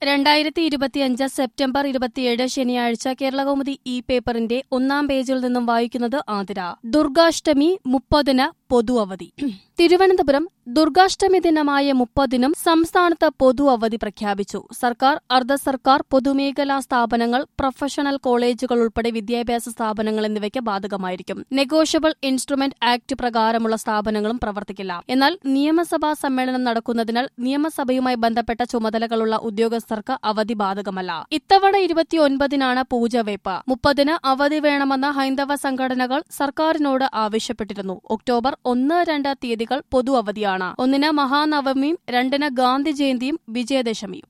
രണ്ടായിരത്തി ഇരുപത്തിയഞ്ച് സെപ്റ്റംബർ ഇരുപത്തിയേഴ് ശനിയാഴ്ച കേരളകൗമുദി ഇ പേപ്പറിന്റെ ഒന്നാം പേജിൽ നിന്നും വായിക്കുന്നത് ആതിര ദുർഗാഷ്ടമി മുപ്പതിന് പൊതു അവധി തിരുവനന്തപുരം ദുർഗാഷ്ടമി ദിനമായ മുപ്പതിനും സംസ്ഥാനത്ത് പൊതു അവധി പ്രഖ്യാപിച്ചു സർക്കാർ അർദ്ധ സർക്കാർ പൊതുമേഖലാ സ്ഥാപനങ്ങൾ പ്രൊഫഷണൽ കോളേജുകൾ ഉൾപ്പെടെ വിദ്യാഭ്യാസ സ്ഥാപനങ്ങൾ എന്നിവയ്ക്ക് ബാധകമായിരിക്കും നെഗോഷ്യബിൾ ഇൻസ്ട്രുമെന്റ് ആക്ട് പ്രകാരമുള്ള സ്ഥാപനങ്ങളും പ്രവർത്തിക്കില്ല എന്നാൽ നിയമസഭാ സമ്മേളനം നടക്കുന്നതിനാൽ നിയമസഭയുമായി ബന്ധപ്പെട്ട ചുമതലകളുള്ള ഉദ്യോഗസ്ഥർക്ക് അവധി ബാധകമല്ല ഇത്തവണ ഇരുപത്തിയൊൻപതിനാണ് പൂജവയ്പ് മുപ്പതിന് അവധി വേണമെന്ന ഹൈന്ദവ സംഘടനകൾ സർക്കാരിനോട് ആവശ്യപ്പെട്ടിരുന്നു ഒക്ടോബർ ഒന്ന് രണ്ട് തീയതികൾ പൊതു അവധിയാണ് ഒന്നിന് മഹാനവമിയും രണ്ടിന് ഗാന്ധി ജയന്തിയും വിജയദശമിയും